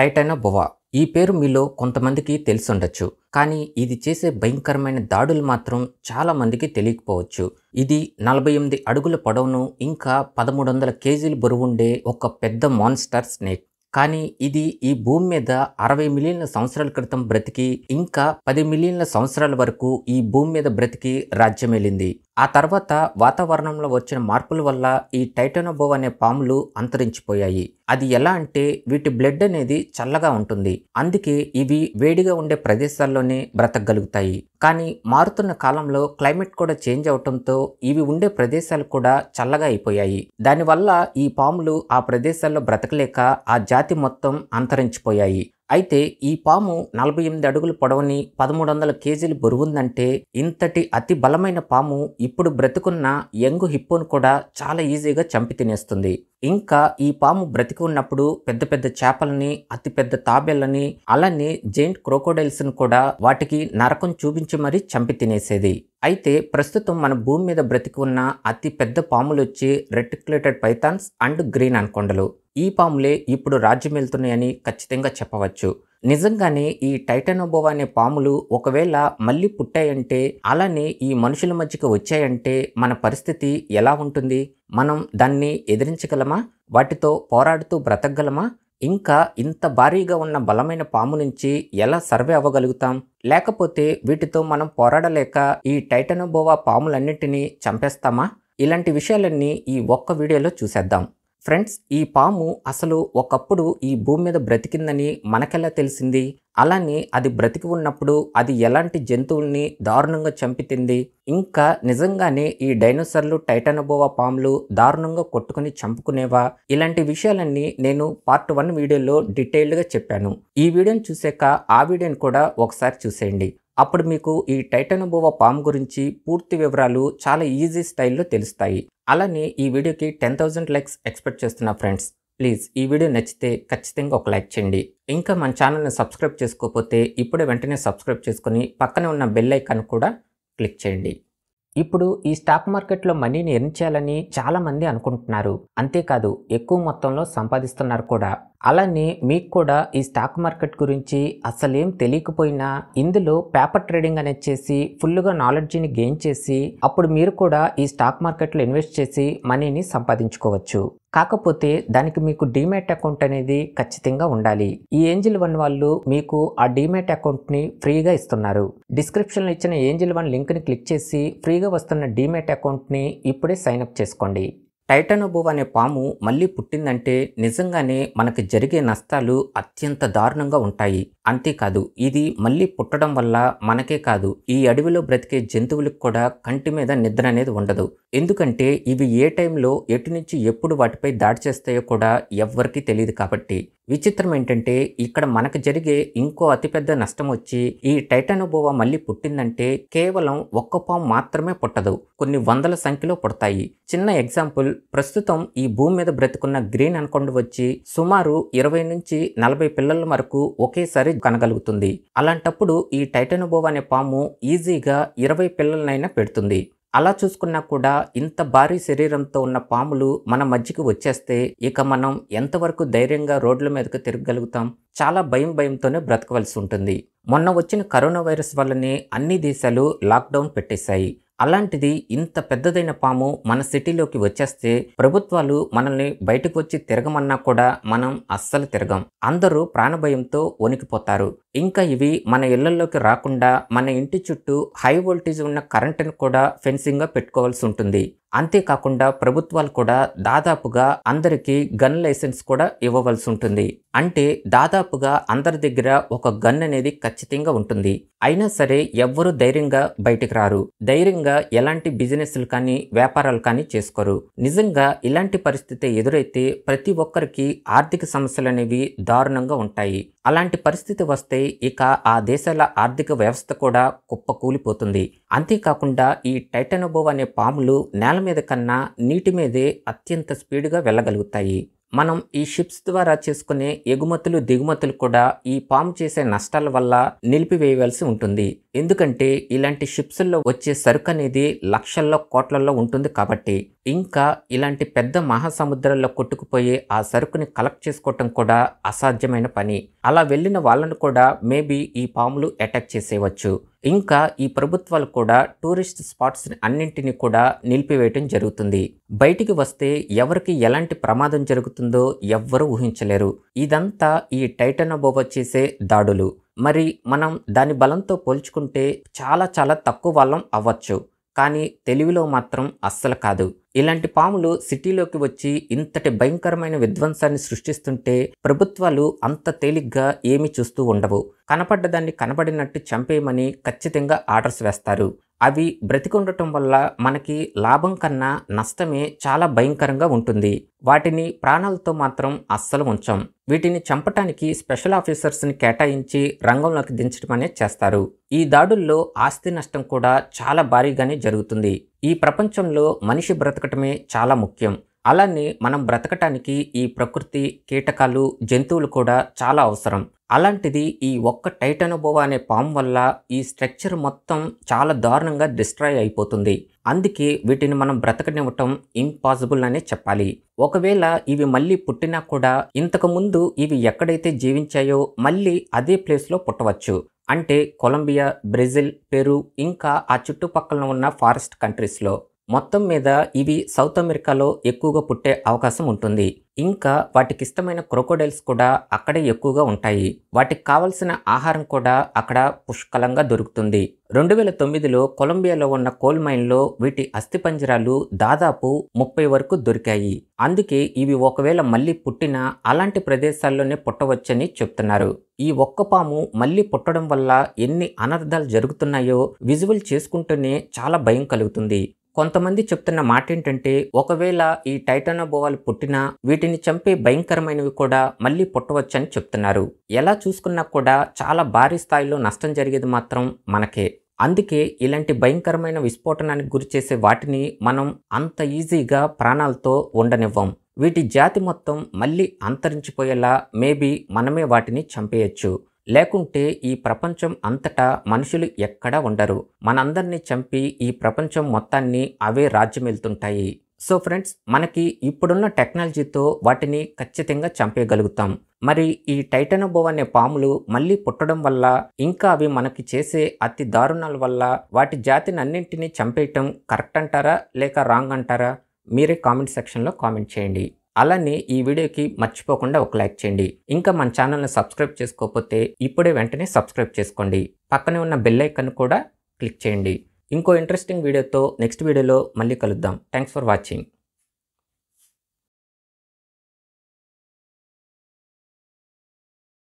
Titanoboa ఈ పేరు మీలో కొంతమందికి తెలిసుండొచ్చు కానీ ఇది చేసే భయంకరమైన దాడులు మాత్రం చాలా మందికి తెలియకపోవచ్చు ఇది నలభై ఎనిమిది అడుగుల పొడవును ఇంకా పదమూడు వందల కేజీలు బరువుండే ఒక పెద్ద మాన్స్టర్ స్నేక్ కానీ ఇది ఈ భూమి మీద అరవై మిలియన్ల సంవత్సరాల క్రితం బ్రతికి ఇంకా పది మిలియన్ల సంవత్సరాల వరకు ఈ భూమి మీద బ్రతికి రాజ్యమేలింది ఆ తర్వాత వాతావరణంలో వచ్చిన మార్పుల వల్ల ఈ టైటానోబోవ్ అనే పాములు అంతరించిపోయాయి అది ఎలా అంటే వీటి బ్లడ్ అనేది చల్లగా ఉంటుంది అందుకే ఇవి వేడిగా ఉండే ప్రదేశాల్లోనే బ్రతకగలుగుతాయి కానీ మారుతున్న కాలంలో క్లైమేట్ కూడా చేంజ్ అవటంతో ఇవి ఉండే ప్రదేశాలు కూడా చల్లగా అయిపోయాయి దానివల్ల ఈ పాములు ఆ ప్రదేశాల్లో బ్రతకలేక ఆ జాతి మొత్తం అంతరించిపోయాయి అయితే ఈ పాము నలభై ఎనిమిది అడుగుల పొడవుని పదమూడు వందల కేజీలు బరువుందంటే ఇంతటి అతి బలమైన పాము ఇప్పుడు బ్రతుకున్న యంగు హిప్పోను కూడా చాలా ఈజీగా చంపి తినేస్తుంది ఇంకా ఈ పాము బ్రతికి ఉన్నప్పుడు పెద్ద పెద్ద చేపలని అతి పెద్ద తాబేళ్ళని అలానే జైంట్ క్రోకోడైల్స్ని కూడా వాటికి నరకం చూపించి మరీ చంపి తినేసేది అయితే ప్రస్తుతం మన భూమి మీద బ్రతికి ఉన్న అతి పెద్ద పాములు వచ్చి రెటిక్యులేటెడ్ పైథాన్స్ అండ్ గ్రీన్ అనకొండలు ఈ పాములే ఇప్పుడు రాజ్యం వెళ్తున్నాయని ఖచ్చితంగా చెప్పవచ్చు నిజంగానే ఈ టైటానోబోవా అనే పాములు ఒకవేళ మళ్ళీ పుట్టాయంటే అలానే ఈ మనుషుల మధ్యకి వచ్చాయంటే మన పరిస్థితి ఎలా ఉంటుంది మనం దాన్ని ఎదిరించగలమా వాటితో పోరాడుతూ బ్రతకగలమా ఇంకా ఇంత భారీగా ఉన్న బలమైన పాము నుంచి ఎలా సర్వే అవ్వగలుగుతాం లేకపోతే వీటితో మనం పోరాడలేక ఈ టైటనోబోవా పాములన్నింటినీ చంపేస్తామా ఇలాంటి విషయాలన్నీ ఈ ఒక్క వీడియోలో చూసేద్దాం ఫ్రెండ్స్ ఈ పాము అసలు ఒకప్పుడు ఈ భూమి మీద బ్రతికిందని మనకెలా తెలిసింది అలానే అది బ్రతికి ఉన్నప్పుడు అది ఎలాంటి జంతువుల్ని దారుణంగా చంపితింది ఇంకా నిజంగానే ఈ డైనోసర్లు టైటానోబోవా పాములు దారుణంగా కొట్టుకుని చంపుకునేవా ఇలాంటి విషయాలన్నీ నేను పార్ట్ వన్ వీడియోలో డీటెయిల్డ్గా చెప్పాను ఈ వీడియోని చూసాక ఆ వీడియోని కూడా ఒకసారి చూసేయండి అప్పుడు మీకు ఈ టైటానోబోవా పాము గురించి పూర్తి వివరాలు చాలా ఈజీ స్టైల్లో తెలుస్తాయి అలానే ఈ వీడియోకి టెన్ థౌజండ్ లైక్స్ ఎక్స్పెక్ట్ చేస్తున్నా ఫ్రెండ్స్ ప్లీజ్ ఈ వీడియో నచ్చితే ఖచ్చితంగా ఒక లైక్ చేయండి ఇంకా మన ఛానల్ని సబ్స్క్రైబ్ చేసుకోకపోతే ఇప్పుడే వెంటనే సబ్స్క్రైబ్ చేసుకొని పక్కనే ఉన్న బెల్ ఐకాన్ కూడా క్లిక్ చేయండి ఇప్పుడు ఈ స్టాక్ మార్కెట్లో మనీని ఎర్న్ చేయాలని చాలామంది అనుకుంటున్నారు అంతేకాదు ఎక్కువ మొత్తంలో సంపాదిస్తున్నారు కూడా అలానే మీకు కూడా ఈ స్టాక్ మార్కెట్ గురించి అసలేం తెలియకపోయినా ఇందులో పేపర్ ట్రేడింగ్ అనేది చేసి ఫుల్గా నాలెడ్జ్ని గెయిన్ చేసి అప్పుడు మీరు కూడా ఈ స్టాక్ మార్కెట్లో ఇన్వెస్ట్ చేసి మనీని సంపాదించుకోవచ్చు కాకపోతే దానికి మీకు డీమ్యాట్ అకౌంట్ అనేది ఖచ్చితంగా ఉండాలి ఈ ఏంజిల్ వన్ వాళ్ళు మీకు ఆ డీమ్యాట్ అకౌంట్ని ఫ్రీగా ఇస్తున్నారు డిస్క్రిప్షన్లో ఇచ్చిన ఏంజిల్ వన్ లింక్ని క్లిక్ చేసి ఫ్రీగా వస్తున్న డీమ్యాట్ అకౌంట్ని ఇప్పుడే సైన్అప్ చేసుకోండి టైటానోబోవ్ అనే పాము మళ్ళీ పుట్టిందంటే నిజంగానే మనకి జరిగే నష్టాలు అత్యంత దారుణంగా ఉంటాయి అంతేకాదు ఇది మళ్ళీ పుట్టడం వల్ల మనకే కాదు ఈ అడవిలో బ్రతికే జంతువులకు కూడా కంటి మీద నిద్ర అనేది ఉండదు ఎందుకంటే ఇవి ఏ టైంలో ఎటు నుంచి ఎప్పుడు వాటిపై దాడి చేస్తాయో కూడా ఎవ్వరికీ తెలియదు కాబట్టి విచిత్రం ఏంటంటే ఇక్కడ మనకు జరిగే ఇంకో అతిపెద్ద నష్టం వచ్చి ఈ టైటానోబోవా మళ్ళీ పుట్టిందంటే కేవలం ఒక్క పాము మాత్రమే పుట్టదు కొన్ని వందల సంఖ్యలో పుడతాయి చిన్న ఎగ్జాంపుల్ ప్రస్తుతం ఈ భూమి మీద బ్రతుకున్న గ్రీన్ అనుకొండ వచ్చి సుమారు ఇరవై నుంచి నలభై పిల్లల వరకు ఒకేసారి కనగలుగుతుంది అలాంటప్పుడు ఈ టైటానోబోవా అనే పాము ఈజీగా ఇరవై పిల్లలనైనా పెడుతుంది అలా చూసుకున్నా కూడా ఇంత భారీ శరీరంతో ఉన్న పాములు మన మధ్యకి వచ్చేస్తే ఇక మనం ఎంతవరకు ధైర్యంగా రోడ్ల మీదకి తిరగగలుగుతాం చాలా భయం భయంతోనే బ్రతకవలసి ఉంటుంది మొన్న వచ్చిన కరోనా వైరస్ వల్లనే అన్ని దేశాలు లాక్డౌన్ పెట్టేశాయి అలాంటిది ఇంత పెద్దదైన పాము మన సిటీలోకి వచ్చేస్తే ప్రభుత్వాలు మనల్ని బయటకు వచ్చి తిరగమన్నా కూడా మనం అస్సలు తిరగం అందరూ ప్రాణభయంతో వణికిపోతారు ఇంకా ఇవి మన ఇళ్లలోకి రాకుండా మన ఇంటి చుట్టూ హై వోల్టేజ్ ఉన్న కరెంటును కూడా ఫెన్సింగ్గా పెట్టుకోవాల్సి ఉంటుంది అంతేకాకుండా ప్రభుత్వాలు కూడా దాదాపుగా అందరికీ గన్ లైసెన్స్ కూడా ఇవ్వవలసి ఉంటుంది అంటే దాదాపుగా అందరి దగ్గర ఒక గన్ అనేది ఖచ్చితంగా ఉంటుంది అయినా సరే ఎవ్వరూ ధైర్యంగా బయటికి రారు ధైర్యంగా ఎలాంటి బిజినెస్లు కానీ వ్యాపారాలు కానీ చేసుకోరు నిజంగా ఇలాంటి పరిస్థితి ఎదురైతే ప్రతి ఒక్కరికి ఆర్థిక సమస్యలు అనేవి దారుణంగా ఉంటాయి అలాంటి పరిస్థితి వస్తే ఇక ఆ దేశాల ఆర్థిక వ్యవస్థ కూడా కుప్పకూలిపోతుంది అంతేకాకుండా ఈ టైటానోబోవ్ అనే పాములు నేల మీద కన్నా నీటి మీదే అత్యంత స్పీడ్గా వెళ్ళగలుగుతాయి మనం ఈ షిప్స్ ద్వారా చేసుకునే ఎగుమతులు దిగుమతులు కూడా ఈ పాము చేసే నష్టాల వల్ల నిలిపివేయవలసి ఉంటుంది ఎందుకంటే ఇలాంటి షిప్స్ల్లో వచ్చే సరుకు అనేది లక్షల్లో కోట్లలో ఉంటుంది కాబట్టి ఇంకా ఇలాంటి పెద్ద మహాసముద్రాల్లో కొట్టుకుపోయే ఆ సరుకుని కలెక్ట్ చేసుకోవటం కూడా అసాధ్యమైన పని అలా వెళ్ళిన వాళ్ళను కూడా మేబీ ఈ పాములు అటాక్ చేసేవచ్చు ఇంకా ఈ ప్రభుత్వాలు కూడా టూరిస్ట్ స్పాట్స్ అన్నింటినీ కూడా నిలిపివేయటం జరుగుతుంది బయటికి వస్తే ఎవరికి ఎలాంటి ప్రమాదం జరుగుతుందో ఎవ్వరూ ఊహించలేరు ఇదంతా ఈ టైటనోబోవా చేసే దాడులు మరి మనం దాని బలంతో పోల్చుకుంటే చాలా చాలా తక్కువ వాళ్ళం అవ్వచ్చు కానీ తెలివిలో మాత్రం అస్సలు కాదు ఇలాంటి పాములు సిటీలోకి వచ్చి ఇంతటి భయంకరమైన విధ్వంసాన్ని సృష్టిస్తుంటే ప్రభుత్వాలు అంత తేలిగ్గా ఏమీ చూస్తూ ఉండవు కనపడ్డదాన్ని కనబడినట్టు చంపేయమని ఖచ్చితంగా ఆర్డర్స్ వేస్తారు అవి బ్రతికుండటం వల్ల మనకి లాభం కన్నా నష్టమే చాలా భయంకరంగా ఉంటుంది వాటిని ప్రాణాలతో మాత్రం అస్సలు ఉంచం వీటిని చంపటానికి స్పెషల్ ఆఫీసర్స్ని కేటాయించి రంగంలోకి దించడం అనేది చేస్తారు ఈ దాడుల్లో ఆస్తి నష్టం కూడా చాలా భారీగానే జరుగుతుంది ఈ ప్రపంచంలో మనిషి బ్రతకటమే చాలా ముఖ్యం అలానే మనం బ్రతకటానికి ఈ ప్రకృతి కీటకాలు జంతువులు కూడా చాలా అవసరం అలాంటిది ఈ ఒక్క టైటనోబోవా అనే పాము వల్ల ఈ స్ట్రక్చర్ మొత్తం చాలా దారుణంగా డిస్ట్రాయ్ అయిపోతుంది అందుకే వీటిని మనం బ్రతకనివ్వటం ఇంపాసిబుల్ అనే చెప్పాలి ఒకవేళ ఇవి మళ్ళీ పుట్టినా కూడా ఇంతకు ముందు ఇవి ఎక్కడైతే జీవించాయో మళ్ళీ అదే ప్లేస్లో పుట్టవచ్చు అంటే కొలంబియా బ్రెజిల్ పెరు ఇంకా ఆ చుట్టుపక్కల ఉన్న ఫారెస్ట్ కంట్రీస్లో మొత్తం మీద ఇవి సౌత్ అమెరికాలో ఎక్కువగా పుట్టే అవకాశం ఉంటుంది ఇంకా వాటికి ఇష్టమైన క్రొకోడైల్స్ కూడా అక్కడే ఎక్కువగా ఉంటాయి వాటికి కావలసిన ఆహారం కూడా అక్కడ పుష్కలంగా దొరుకుతుంది రెండు వేల తొమ్మిదిలో కొలంబియాలో ఉన్న కోల్ మైన్లో వీటి అస్థిపంజరాలు దాదాపు ముప్పై వరకు దొరికాయి అందుకే ఇవి ఒకవేళ మళ్ళీ పుట్టినా అలాంటి ప్రదేశాల్లోనే పుట్టవచ్చని చెప్తున్నారు ఈ ఒక్క పాము మళ్ళీ పుట్టడం వల్ల ఎన్ని అనర్థాలు జరుగుతున్నాయో విజువల్ చేసుకుంటూనే చాలా భయం కలుగుతుంది కొంతమంది చెప్తున్న మాట ఏంటంటే ఒకవేళ ఈ టైటానోబోవాలు పుట్టినా వీటిని చంపే భయంకరమైనవి కూడా మళ్ళీ పుట్టవచ్చని చెప్తున్నారు ఎలా చూసుకున్నా కూడా చాలా భారీ స్థాయిలో నష్టం జరిగేది మాత్రం మనకే అందుకే ఇలాంటి భయంకరమైన విస్ఫోటనానికి గురిచేసే వాటిని మనం అంత ఈజీగా ప్రాణాలతో ఉండనివ్వం వీటి జాతి మొత్తం మళ్ళీ అంతరించిపోయేలా మేబీ మనమే వాటిని చంపేయచ్చు లేకుంటే ఈ ప్రపంచం అంతటా మనుషులు ఎక్కడా ఉండరు మనందరినీ చంపి ఈ ప్రపంచం మొత్తాన్ని అవే రాజ్యమెళ్తుంటాయి సో ఫ్రెండ్స్ మనకి ఇప్పుడున్న టెక్నాలజీతో వాటిని ఖచ్చితంగా చంపేయగలుగుతాం మరి ఈ టైటనోబో అనే పాములు మళ్ళీ పుట్టడం వల్ల ఇంకా అవి మనకి చేసే అతి దారుణాల వల్ల వాటి జాతిని అన్నింటినీ చంపేయటం కరెక్ట్ అంటారా లేక రాంగ్ అంటారా మీరే కామెంట్ సెక్షన్లో కామెంట్ చేయండి అలానే ఈ వీడియోకి మర్చిపోకుండా ఒక లైక్ చేయండి ఇంకా మన ఛానల్ని సబ్స్క్రైబ్ చేసుకోకపోతే ఇప్పుడే వెంటనే సబ్స్క్రైబ్ చేసుకోండి పక్కనే ఉన్న బెల్ ఐకన్ కూడా క్లిక్ చేయండి ఇంకో ఇంట్రెస్టింగ్ వీడియోతో నెక్స్ట్ వీడియోలో మళ్ళీ కలుద్దాం థ్యాంక్స్ ఫర్ వాచింగ్